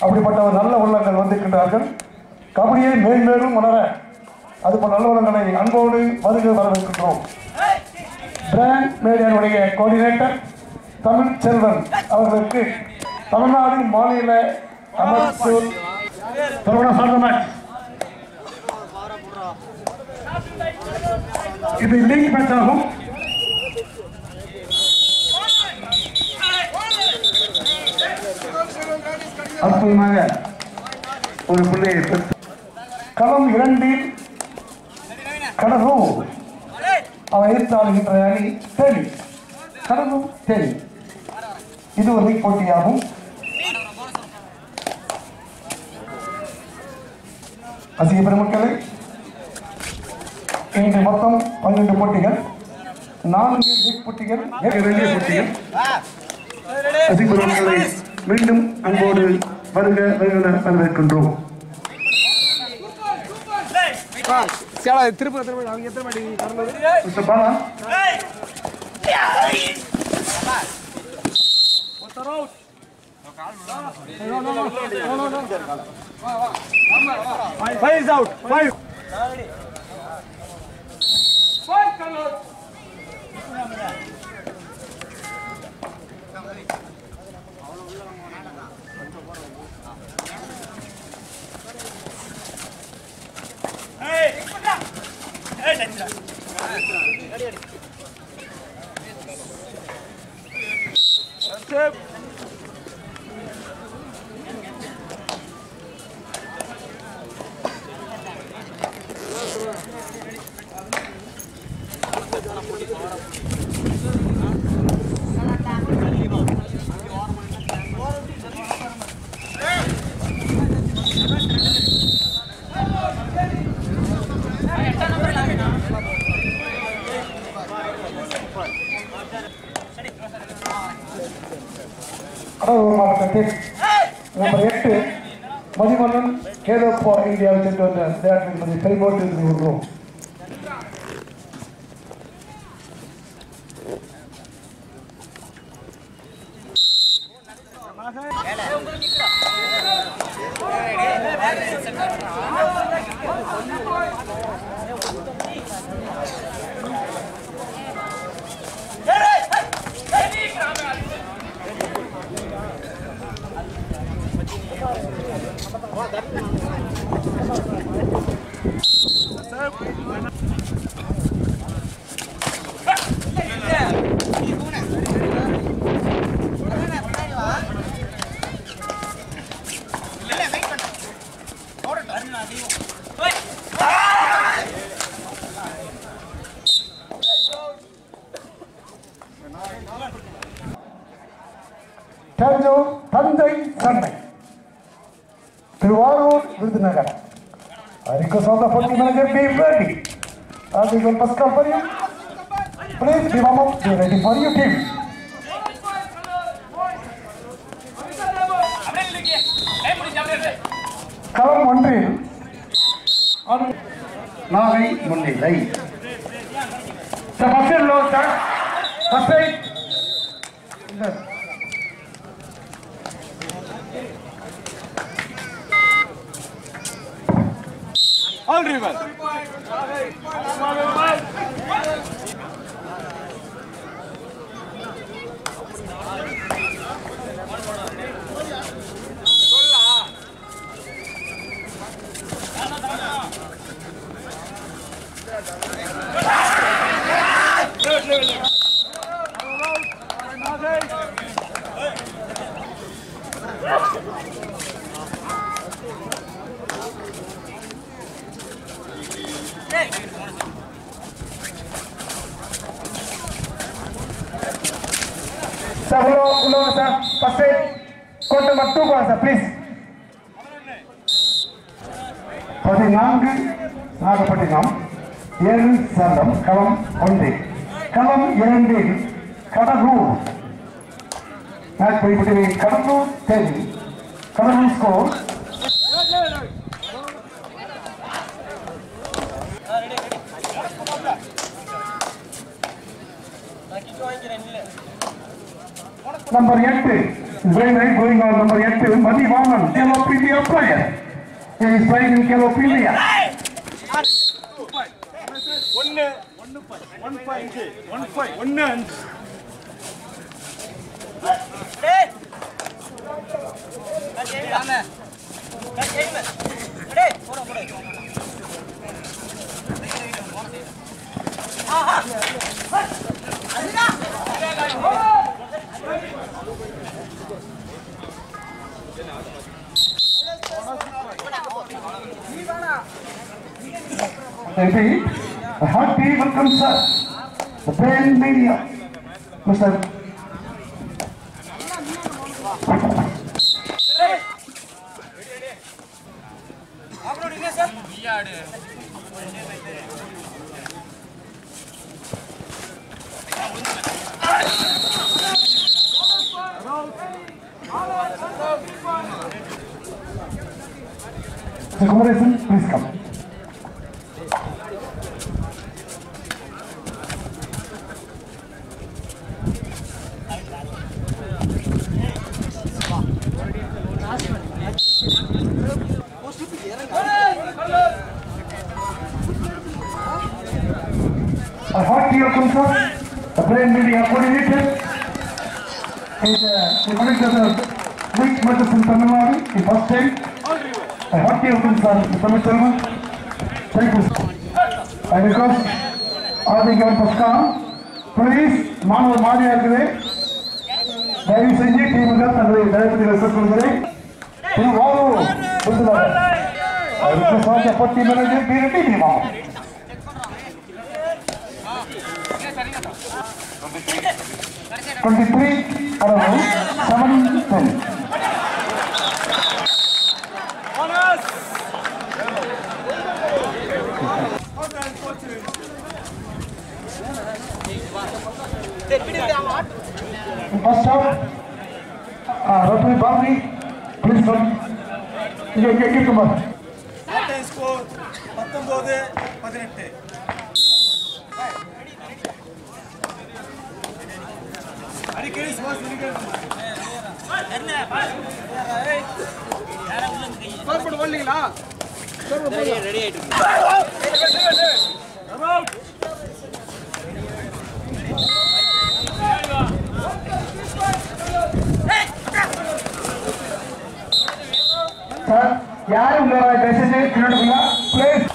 அப்படிப்பட்ட ஒரு நல்ல உள்ளங்கள் வந்திருக்கின்றார்கள் கபடியை மேன்மேலும் வளர அதுபோல் நல்ல உள்ளங்களை அன்போடு வருக வரவேற்கின்றோம் பிராண்ட் மீடியாவுடைய கோஆர்டினேட்டர் தமிழ் செல்வன் அவர்களுக்கு தமிழ்நாடு மாநில அமைப்பு திருமண சார்ந்த இது லீக் மேட்ச் ஆகும் அற்புதமாக ஒரு பிள்ளையை பெற்று களம் இரண்டில் கடலூர் அவன் எதிர்த்தாளுகின்ற அணி தேனி கடலூர் தேனி இது ஒரு லீக் போட்டியாகும் அதிக பெருமக்களை இன்று மொத்தம் பன்னெண்டு போட்டிகள் நான்கு லீக் போட்டிகள் வேண்டிய போட்டிகள் அதிக பெருமக்களை மீண்டும் அன்போடு வருக வருக வரவேற்கின்றோம் சேலா திருப்பி திருப்பி அவங்க எத்தனை மாட்டி கடந்தது mister Bala five is out five Cuddalore மாவட்டத்தில் நம்பர் எட்டு மதிமன்னன் கேலோப்பா இந்தியாவில் சென்று வந்த விளையாட்டு என்பதை பெருமோட்டு கொள்கிறோம் தஞ்சூர் தந்தை Chennai Thiruvarur Virudhunagar request of the forty manager be ready. As we will pass for you. Please be warm up, be ready for your team. களம் ஒன்றில் அணு- நாளை முன்னிலை The first aid low, sir. First aid. Yes. All river Sir, hello, hello, sir. First aid. Code number two, go on, sir, please. பதினான்கு நாகப்பட்டினம் ஏழு சேலம் களம் ஒன்று களம் இரண்டில் கடலூர் மேட்ச் போய்விட்டு கடலூர் தேதி கடலூர் ஸ்கோர் நம்பர் எட்டு is very, very going on number 8, Madi Vaman, Kelophilia player. He is playing in Kelophilia. ஒன்னு ஒன் ஃபைவ் ஒன் ஃபைவ் ஒன்னு அஞ்சு Maybe a hot tea will come sir. The brain media. Mr. Mr. Kumaresan, please come. A hot tea will come sir. The brain media coordinator. is uh, the collector of the weak matters in Tamil Nadu, the first time. I have to open sir, Mr. Selvan. Thank you. sir. I request all the given Pascal, please, மாணவர் மாதிரியா இருக்குது தயவு செஞ்சு டீமுக தன்னுடைய தயவுக்கு respect கொடுக்கிறேன் திரு வாவு Virudhunagar request of the பட்டி manager B Reddy டீமா twenty three around seven ten First up, uh, Rotary Bhavni, please come. இங்க இங்க இங்க come on. ஸ்கோர் பத்தொன்பது பதினெட்டு அடிக்கடி சுவாஸ் ஸ்கோர் போட்டு போடலீங்களா சார் யாரு உங்க பேசுறது பின்னாடி place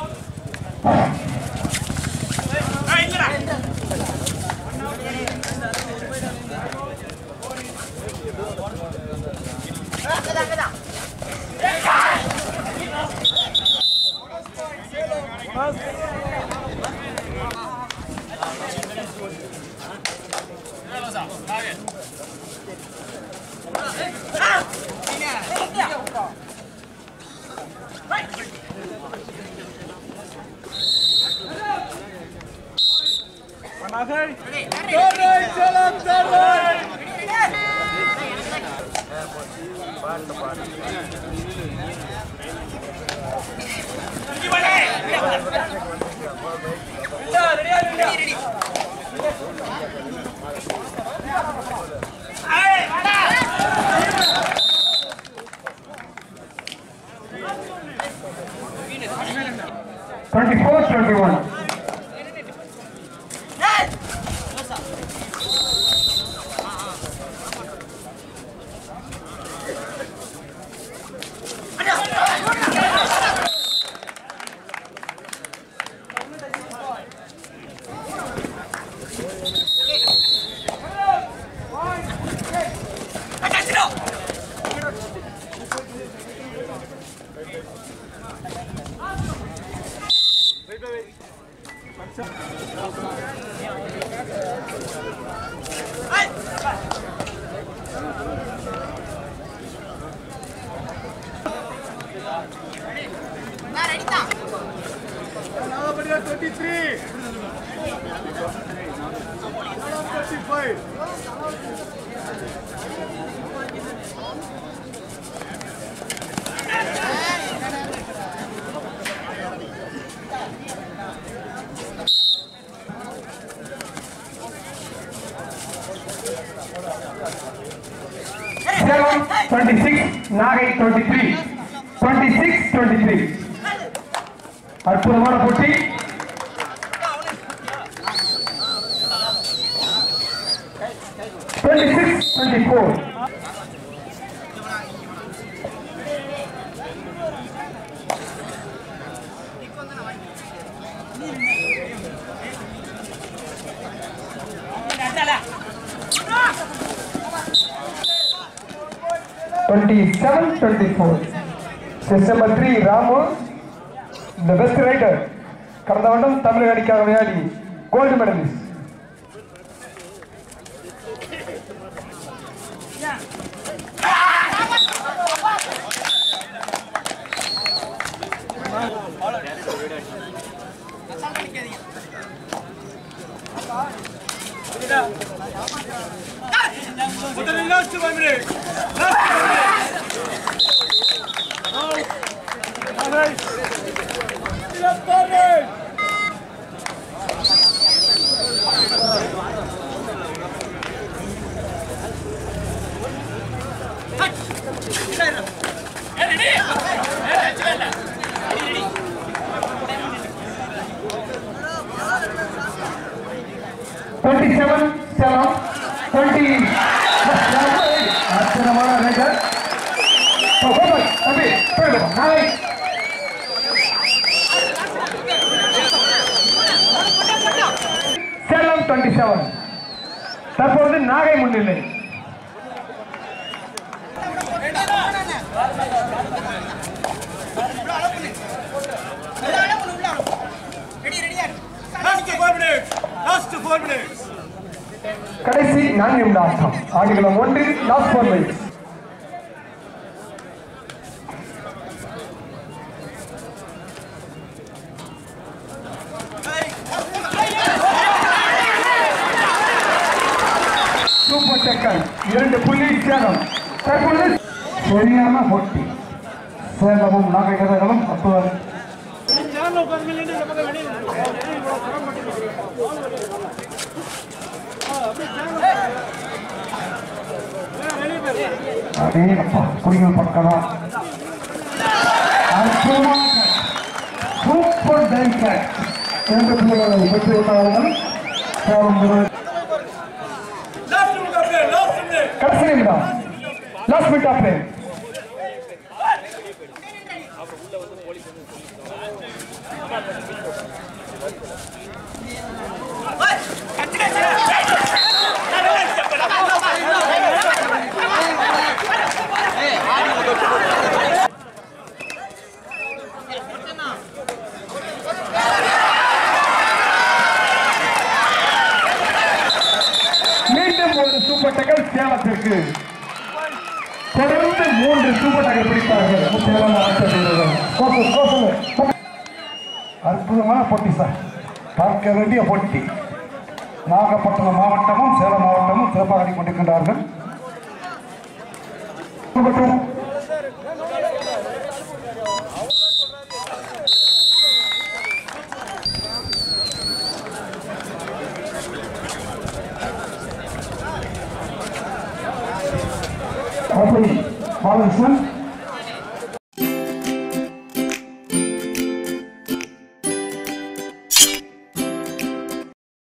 twenty four twenty one twenty three twenty five twenty six Nagai twenty three twenty six twenty three அற்புதமான போட்டி twenty six twenty four twenty seven twenty four number three Ramu the best raider கடந்த வருடம் தமிழக அணிக்காக விளையாடி கோல்டு மெடலிஸ்ட் முதலில் last five minutes twenty seven seven twenty அற்புதமான raider தம்பி போயிடுவோம் நாளை சேலம் டுவெண்ட்டி செவன் தற்போது நாகை முன்னிலை last five minutes last four minutes கடைசி நான்கு நிமிட ஆட்டம் ஆடுகளம் ஒன்றில் last four minutes super tackle இரண்டு புள்ளி சேலம் தற்பொழுது சரியான போட்டி சேலமும் நாகரிகர்களும் அற்புதம் அடே அப்பா குடிகள் பக்கலாம் அற்புதமான சூப்பர் டைம் கேட் இரண்டு புள்ளிகளை பெற்றுவிட்டார்கள் சேலம் முதல் லாஸ்ட் மினிட் லாஸ்ட் மினிட் கடைசி நிமிடம் லாஸ்ட் மினிட் ஆஃப் பிளே மீண்டும் ஒரு சூப்பர் டக்கர் சேலத்திற்கு தொடர்ந்து மூன்று சூப்பர் டக்கர் பிடித்தார்கள் சேலம் அரசு வீரர்கள். கோசு, கோசு. அற்புதமான போட்டி சார் பார்க்க வேண்டிய போட்டி நாகப்பட்டினம் மாவட்டமும் சேலம் மாவட்டமும் சிறப்பாக ஆடிக்கொண்டிருக்கின்றார்கள் மற்றும் அப்படி பாலகிருஷ்ணன்